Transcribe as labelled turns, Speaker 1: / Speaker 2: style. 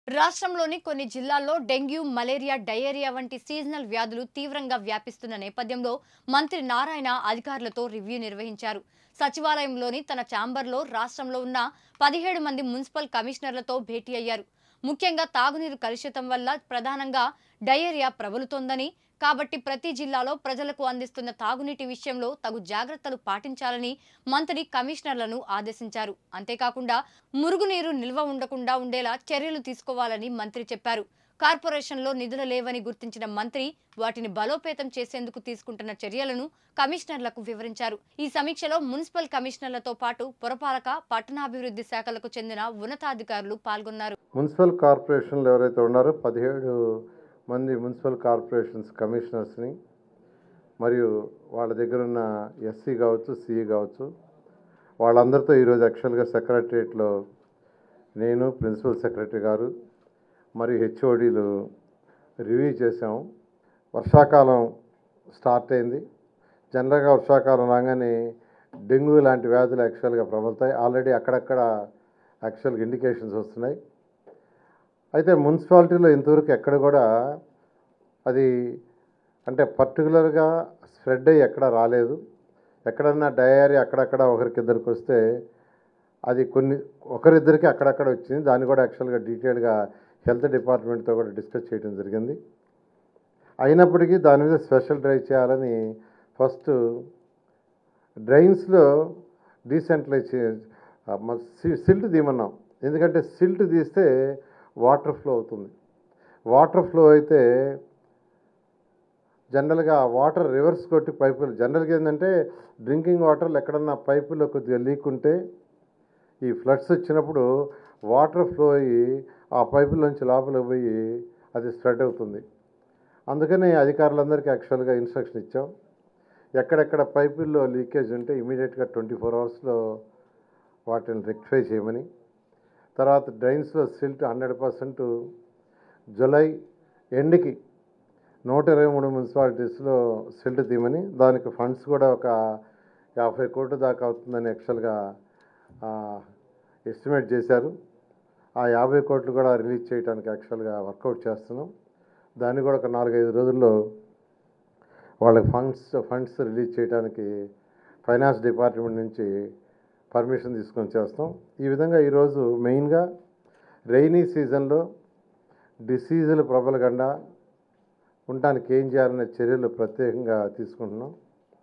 Speaker 1: రాష్ట్రంలోని కొన్ని జిల్లాల్లో డెంగ్యూ మలేరియా డయేరియా వంటి సీజనల్ వ్యాధులు తీవ్రంగా వ్యాపిస్తున్న నేపథ్యంలో మంత్రి నారాయణ అధికారులతో రివ్యూ నిర్వహించారు సచివాలయంలోని తన ఛాంబర్లో రాష్ట్రంలో ఉన్న పదిహేడు మంది మున్సిపల్ కమిషనర్లతో భేటీ అయ్యారు ముఖ్యంగా తాగునీరు కలుషితం వల్ల ప్రధానంగా డయేరియా ప్రబలుతోందని కాబట్టి ప్రతి జిల్లాలో ప్రజలకు అందిస్తున్న తాగునీటి విషయంలో తగు జాగ్రత్తలు పాటించాలని మంత్రి కమిషనర్లను ఆదేశించారు అంతేకాకుండా మురుగునీరు నిల్వ ఉండకుండా ఉండేలా చర్యలు తీసుకోవాలని మంత్రి చెప్పారు కార్పొరేషన్లో నిధులు లేవని గుర్తించిన మంత్రి వాటిని బలోపేతం చేసేందుకు తీసుకుంటున్న చర్యలను కమిషనర్లకు వివరించారు ఈ సమీక్షలో మున్సిపల్ కమిషనర్లతో పాటు పురపాలక పట్టణాభివృద్ధి శాఖలకు చెందిన ఉన్నతాధికారులు పాల్గొన్నారు
Speaker 2: మున్సిపల్ కార్పొరేషన్లు ఎవరైతే ఉన్నారో పదిహేడు మంది మున్సిపల్ కార్పొరేషన్స్ కమిషనర్స్ని మరియు వాళ్ళ దగ్గర ఉన్న ఎస్సీ కావచ్చు సిఈ కావచ్చు వాళ్ళందరితో ఈరోజు యాక్చువల్గా సెక్రటరియట్లో నేను ప్రిన్సిపల్ సెక్రటరీ గారు మరియు హెచ్ఓడీలు రివ్యూ చేసాము వర్షాకాలం స్టార్ట్ అయింది జనరల్గా వర్షాకాలం రాగానే డెంగ్యూ లాంటి వ్యాధులు యాక్చువల్గా ప్రబలుతాయి ఆల్రెడీ అక్కడక్కడ యాక్చువల్గా ఇండికేషన్స్ వస్తున్నాయి అయితే మున్సిపాలిటీలో ఇంతవరకు ఎక్కడ కూడా అది అంటే పర్టికులర్గా స్ప్రెడ్ అయ్యి ఎక్కడ రాలేదు ఎక్కడన్నా డయేరియా అక్కడక్కడ ఒకరికిద్దరికి వస్తే అది కొన్ని ఒకరిద్దరికి అక్కడక్కడ వచ్చింది దాన్ని కూడా యాక్చువల్గా డీటెయిల్గా హెల్త్ డిపార్ట్మెంట్తో కూడా డిస్కస్ చేయడం జరిగింది అయినప్పటికీ దాని మీద స్పెషల్ డ్రైవ్ చేయాలని ఫస్ట్ డ్రైన్స్లో డీసెంట్రలైజ్ సిల్ట్ తీయమన్నాం ఎందుకంటే సిల్ట్ తీస్తే వాటర్ ఫ్లో అవుతుంది వాటర్ ఫ్లో అయితే జనరల్గా వాటర్ రివర్స్ కొట్టి పైపులు జనరల్గా ఏంటంటే డ్రింకింగ్ వాటర్లు ఎక్కడన్నా పైపులో కొద్దిగా లీక్ ఉంటే ఈ ఫ్లడ్స్ వచ్చినప్పుడు వాటర్ ఫ్లో అయ్యి ఆ పైపులోంచి లోపలికి పోయి అది స్ప్రెడ్ అవుతుంది అందుకని అధికారులందరికీ యాక్చువల్గా ఇన్స్ట్రక్షన్ ఇచ్చాం ఎక్కడెక్కడ పైపుల్లో లీకేజ్ ఉంటే ఇమీడియట్గా ట్వంటీ ఫోర్ అవర్స్లో వాటిని రెక్టిఫై చేయమని తర్వాత డ్రైన్స్లో సిల్ట్ హండ్రెడ్ పర్సెంట్ జులై ఎండ్కి నూట ఇరవై మూడు మున్సిపాలిటీస్లో సిల్ట్ తీయమని దానికి ఫండ్స్ కూడా ఒక యాభై కోట్ల దాకా అవుతుందని యాక్చువల్గా ఎస్టిమేట్ చేశారు ఆ యాభై కోట్లు కూడా రిలీజ్ చేయడానికి యాక్చువల్గా వర్కౌట్ చేస్తున్నాం దాన్ని కూడా ఒక నాలుగైదు రోజుల్లో వాళ్ళకి ఫండ్స్ ఫండ్స్ రిలీజ్ చేయడానికి ఫైనాన్స్ డిపార్ట్మెంట్ నుంచి పర్మిషన్ తీసుకొని చేస్తాం ఈ విధంగా ఈరోజు మెయిన్గా రైనీ సీజన్లో డిసీజులు ప్రబలకుండా ఉండటానికి ఏం చేయాలనే చర్యలు ప్రత్యేకంగా తీసుకుంటున్నాం